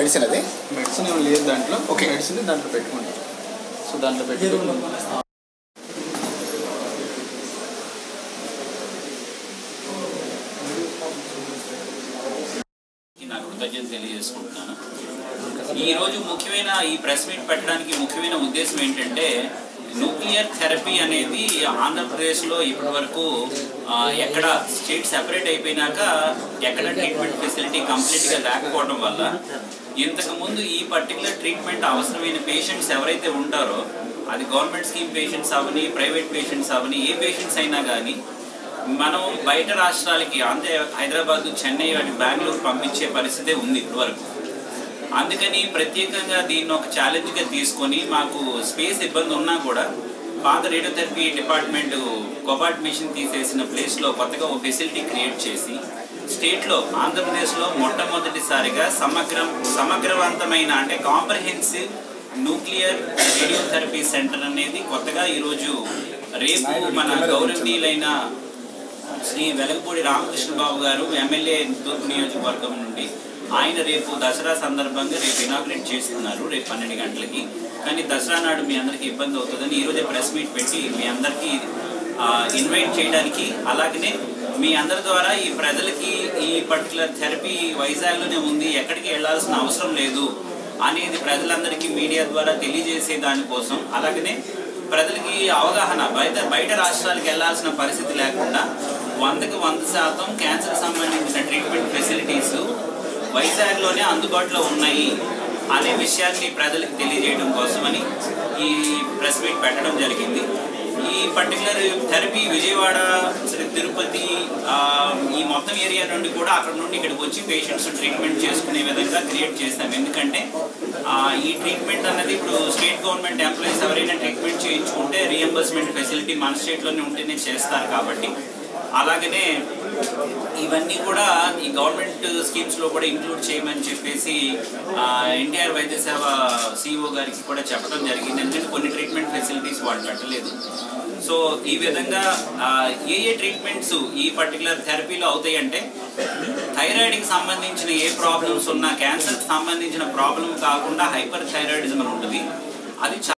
Medicine అది medicine ఏమి లేదు దాంట్లో Okay. మెడిసిన్ దాంట్లో పెట్టుకుంటాం సో దాంట్లో పెట్టుకుని నా కృతజ్ఞత తెలియజేసుకుంటున్నాను ఈ రోజు ముఖ్యమైన ఈ ప్రెస్ మీట్ పెట్టడానికి ముఖ్యమైన ఉద్దేశం ఏంటంటే న్యూక్లియర్ థెరపీ అనేది ఆంధ్రప్రదేశ్లో ఇప్పటి వరకు ఆ, ఎక్కడ స్టేట్ సెపరేట్ అయిపోయినాక ఎక్కడ ట్రీట్మెంట్ ఫెసిలిటీ కంప్లీట్గా లేకపోవడం వల్ల ఇంతకు ముందు ఈ పర్టికులర్ ట్రీట్మెంట్ అవసరమైన పేషెంట్స్ ఎవరైతే ఉంటారో అది గవర్నమెంట్ స్కీమ్ పేషెంట్స్ అవని ప్రైవేట్ పేషెంట్స్ అవని ఏ పేషెంట్స్ అయినా కానీ మనం బయట రాష్ట్రాలకి అంటే హైదరాబాద్ చెన్నై వాటి బెంగళూరు పంపించే పరిస్థితే ఉంది ఇప్పటివరకు అందుకని ప్రత్యేకంగా దీన్ని ఒక ఛాలెంజ్గా తీసుకొని మాకు స్పేస్ ఇబ్బంది ఉన్నా కూడా పాత రేడియోథెరపీ డిపార్ట్మెంట్ కొబాట్ మిషన్ తీసేసిన ప్లేస్లో కొత్తగా ఒక ఫెసిలిటీ క్రియేట్ చేసి స్టేట్లో ఆంధ్రప్రదేశ్లో మొట్టమొదటిసారిగా సమగ్రం సమగ్రవంతమైన అంటే కాంప్రహెన్సివ్ న్యూక్లియర్ రేడియోథెరపీ సెంటర్ అనేది కొత్తగా ఈరోజు రేపు మన గౌరవనీయులైన శ్రీ వెలగపూడి రామకృష్ణ బాబు గారు ఎమ్మెల్యే తూర్పు నియోజకవర్గం నుండి ఆయన రేపు దసరా సందర్భంగా రేపు ఇనాగ్రేట్ చేస్తున్నారు రేపు పన్నెండు గంటలకి కానీ దసరా నాడు మీ అందరికీ ఇబ్బంది అవుతుందని ఈరోజే ప్రెస్ మీట్ పెట్టి మీ అందరికీ ఇన్వైట్ చేయడానికి అలాగనే మీ అందరి ద్వారా ఈ ప్రజలకి ఈ పర్టికులర్ థెరపీ వైజాగ్లోనే ఉంది ఎక్కడికి వెళ్ళాల్సిన అవసరం లేదు అనేది ప్రజలందరికీ మీడియా ద్వారా తెలియజేసే దానికోసం అలాగనే ప్రజలకి అవగాహన బయట బయట రాష్ట్రాలకు వెళ్ళాల్సిన పరిస్థితి లేకుండా వందకి వంద శాతం క్యాన్సర్ సంబంధించిన ట్రీట్మెంట్ ఫెసిలిటీస్ వైజాగ్లోనే అందుబాటులో ఉన్నాయి అనే విషయాన్ని ప్రజలకు తెలియజేయడం కోసమని ఈ ప్రెస్ మీట్ పెట్టడం జరిగింది ఈ పర్టికులర్ థెరపీ విజయవాడ శ్రీ తిరుపతి ఆ, ఈ మొత్తం ఏరియా నుండి కూడా అక్కడ నుండి ఇక్కడికి వచ్చి పేషెంట్స్ ట్రీట్మెంట్ చేసుకునే విధంగా క్రియేట్ చేస్తాం ఎందుకంటే ఆ, ఈ ట్రీట్మెంట్ అన్నది ఇప్పుడు స్టేట్ గవర్నమెంట్ ఎంప్లాయీస్ ఎవరైనా ట్రీట్మెంట్ చేయించుకుంటే రియంబర్స్మెంట్ ఫెసిలిటీ మన స్టేట్లోనే ఉంటేనే చేస్తారు కాబట్టి అలాగనే ఇవన్నీ కూడా ఈ గవర్నమెంట్ స్కీమ్స్ లో కూడా ఇంక్లూడ్ చేయమని చెప్పేసి ఎన్టీఆర్ వైద్య సేవ సిఇఓ గారికి కూడా చెప్పడం జరిగింది ఎందుకంటే కొన్ని ట్రీట్మెంట్ ఫెసిలిటీస్ వాళ్ళు పెట్టలేదు సో ఈ విధంగా ఆ, ఏ ఏ ట్రీట్మెంట్స్ ఈ పర్టికులర్ థెరపీలో అవుతాయి అంటే థైరాయిడ్కి సంబంధించిన ఏ ప్రాబ్లమ్స్ ఉన్నా క్యాన్సర్కి సంబంధించిన ప్రాబ్లం కాకుండా హైపర్ థైరాయిడిజం అని ఉంటుంది అది